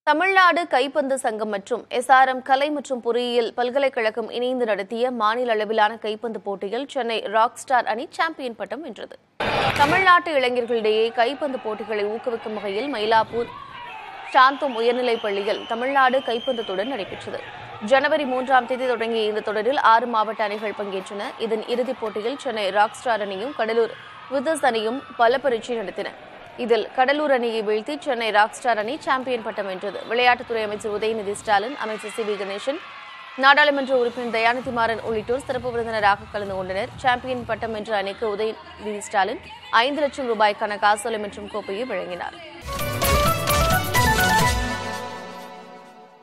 தமிழ்நாடு கைப்பந்து சங்கம் மற்றும் எஸ்ஆர்எம் கலை மற்றும் பொறியியல் பல்கலைக்கழகம் இணைந்து நடத்திய மாநில அளவிலான கைப்பந்து போட்டியில் சென்னை ராக் ஸ்டார் அணி சாம்பியன் பட்டம் வென்றது தமிழ்நாட்டு இளைஞர்களிடையே கைப்பந்து போட்டிகளை ஊக்குவிக்கும் வகையில் மயிலாப்பூர் சாந்தோம் உயர்நிலைப் பள்ளியில் தமிழ்நாடு கைப்பந்து தொடர் நடைபெற்றது ஜனவரி மூன்றாம் தேதி தொடங்கிய இந்த தொடரில் ஆறு மாவட்ட அணிகள் பங்கேற்றன இதன் இறுதிப் போட்டியில் சென்னை ராக் ஸ்டார் அணியும் கடலூர் விதஸ் அணியும் பல பரீட்சை நடத்தின இதில் கடலூர் அணியை வீழ்த்தி சென்னை ராக் ஸ்டார் அணி சாம்பியன் பட்டம் வென்றது விளையாட்டுத்துறை அமைச்சர் உதயநிதி ஸ்டாலின் அமைச்சர் சி வி கணேசன் நாடாளுமன்ற உறுப்பினர் தயாநிதி மாறன் உள்ளிட்டோர் சிறப்பு விருந்தினராக கலந்து கொண்டனர் சாம்பியன் பட்டம் வென்ற அணிக்கு உதயநிதி ஸ்டாலின் ஐந்து லட்சம் ரூபாய்க்கான காசோலை மற்றும் கோப்பையை வழங்கினார்